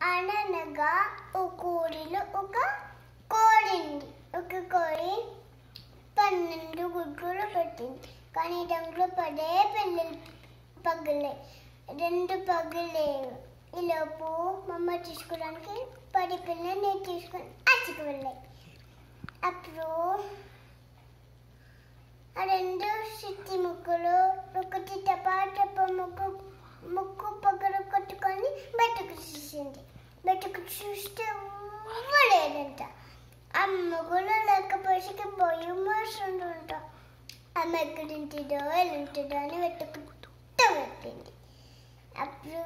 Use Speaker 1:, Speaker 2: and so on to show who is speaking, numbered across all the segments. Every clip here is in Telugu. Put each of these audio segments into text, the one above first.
Speaker 1: అననగా ఒక ఊరిలో ఒక కోడి ఉంది ఒక కోడి పన్నెండు గుడ్లు పెట్టింది కానీ దాంట్లో పదే పిల్లలు పగిలే రెండు పగిలేవు ఈలోపు మమ్మ తీసుకోవడానికి పది పిల్లలు నేను తీసుకొని అచ్చికి వెళ్ళాయి అప్పుడు ఆ రెండు సిట్టి ముక్కలు ఒకటి టపా టప ముక్కు ముక్కు పక్కన కొట్టుకొని బయటకు చూసింది బయటకు చూస్తే లేదంట ఆ ముగ్గులు లేకపోయేసరికి భయం వస్తుందంట ఆమె ఎక్కడింటిదో ఎల్లుంటుందో అని వెతుకుతూ పెట్టింది అప్పుడు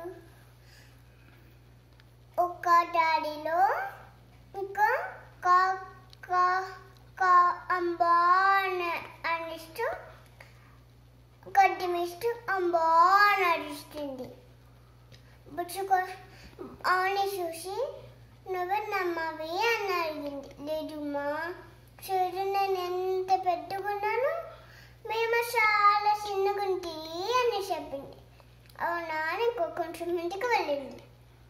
Speaker 1: ఒక దాడిలో ఇంకా కా కా కా అంబా అని అనిస్తూ గడ్డి మిస్తూ అంబా అని అరుస్తుంది బుచ్చుకో ఆని చూసి నువ్వు నమ్మవి అని అడిగింది లేదు మా చూడు నేను ఎంత పెట్టుకున్నాను మేము చాలా చిన్నగుంటి అని చెప్పింది అవునా అని ఇంకో కొంచెం ఇంటికి వెళ్ళింది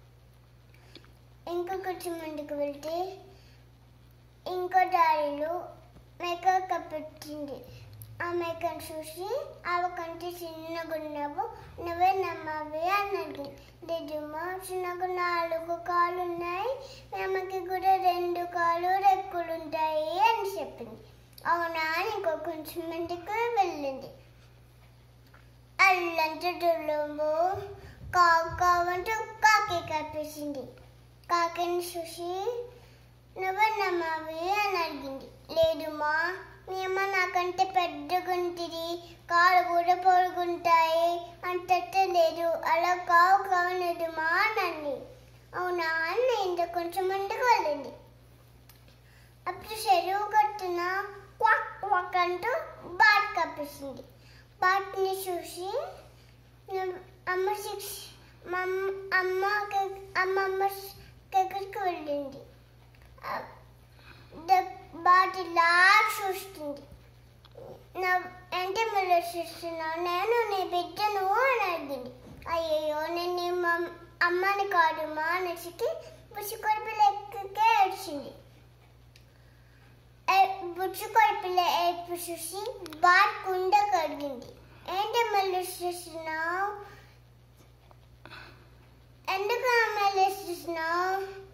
Speaker 1: ఇంకో కొంచెం ఇంటికి వెళ్తే ఇంకో దారిలో మేక కప్పెట్టింది ఆ మేకను చూసి ఆమె కంటే చిన్నగా ఉన్నావు నువ్వే నమ్మవి అన్నది నిజమా చిన్నగా నాలుగు కాళ్ళు ఉన్నాయి మేమకి కూడా రెండు కాళ్ళు రెక్కలు ఉంటాయి అని చెప్పింది అవునా అని ఇంకో కొంచెం ఇంటికి వెళ్ళింది అల్లంటే దుర్లభము కావంటూ కాకి కప్పేసింది కాకిని చూసి నువ్వు నమ్మవి అని అడిగింది లేదు మా మేము నాకంటే పెద్దగుంటిది కాళ్ళు కూడా పొడుగుంటాయి అంటే లేదు అలా కావు కావలేదు మా అనండి అవునా అని ఇంత కొంచెం ముందుకు వెళ్ళింది అప్పుడు చెరువు కట్టిన క్వాక్ క్వాక్ అంటూ బాట్ కప్పేసింది బాట్ని చూసి నువ్వు- అమ్మ శిక్ష మా అమ్మ అమ్మ క- అమ్మమ్మ దగ్గరికి వెళ్ళింది బాటిలా చూస్తుంది నా అంటే మీరు చూస్తున్నావు నేను నీ బిడ్డను అని అడిగింది అయ్యయ్యో నేను నీ మమ్- అమ్మని కాదు మా అనేసికి బుచ్చుకొడుపు లెక్కకే ఏడ్చింది బుచ్చుకొడుపుల ఏడ్పు చూసి బాట్ కుండ కడిగింది ఏంటి మళ్ళీ చూస్తున్నావు ఎందుకు మళ్ళీ చూస్తున్నావు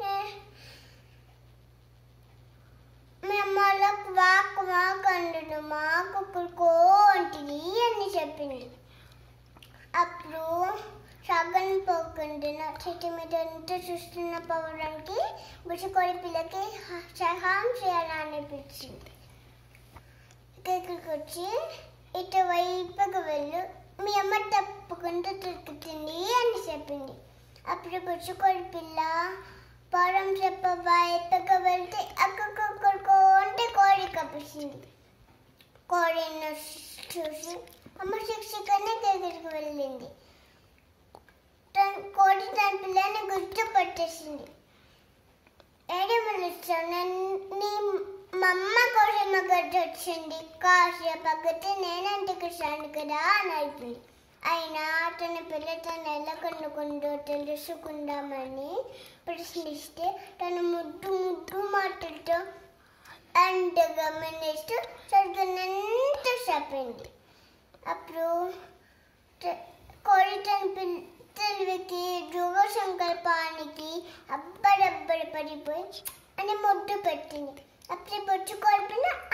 Speaker 1: మేమల్ల వాక్ వాక్ అండును మాకు కుక్కో అంటిది అని చెప్పింది అప్పుడు సగం పోకుండా నా చెట్టు మీద ఎంత చూస్తున్న పవడానికి బుచ్చుకోడి పిల్లకి హ- సహాయం చేయాలనిపించింది ఇక్కడికి వచ్చి ఇటువైపుకి వెళ్ళు మీ అమ్మ తప్పకుండా దొరుకుతుంది అని చెప్పింది అప్పుడు బుచ్చుకోడి పిల్ల పొలం చెప్ప వైపుకి వెళ్తే అక్కకొక్కడికో అంటే కోడి కప్పేసింది కోడిని చూసి అమ్మ శిక్షకనే దగ్గరికి వెళ్ళింది తన కోడి తన పిల్లని గుర్తుపట్టేసింది ఏడమలు నీ మమ్మ కోసం గడ్డ వచ్చింది కాసేపు అగ్గతే నేనంటికి వచ్చాను కదా అని అయిపోయింది అయినా తన పిల్ల తను ఎలా కొనుక్కుందో తెలుసుకుందామని ప్రశ్నిస్తే తను ముద్దు ముద్దు మాటలతో అండ్ గమనిస్తూ సరిగ్గినంత చెప్పింది అప్పుడు త- కోడి తన పిల్ల తెలివికి ధ్రువ సంకల్పానికి అబ్బడబ్బడి పడిపోయి అని ముద్దు పెట్టింది అప్పుడు బొచ్చు కొలిపిన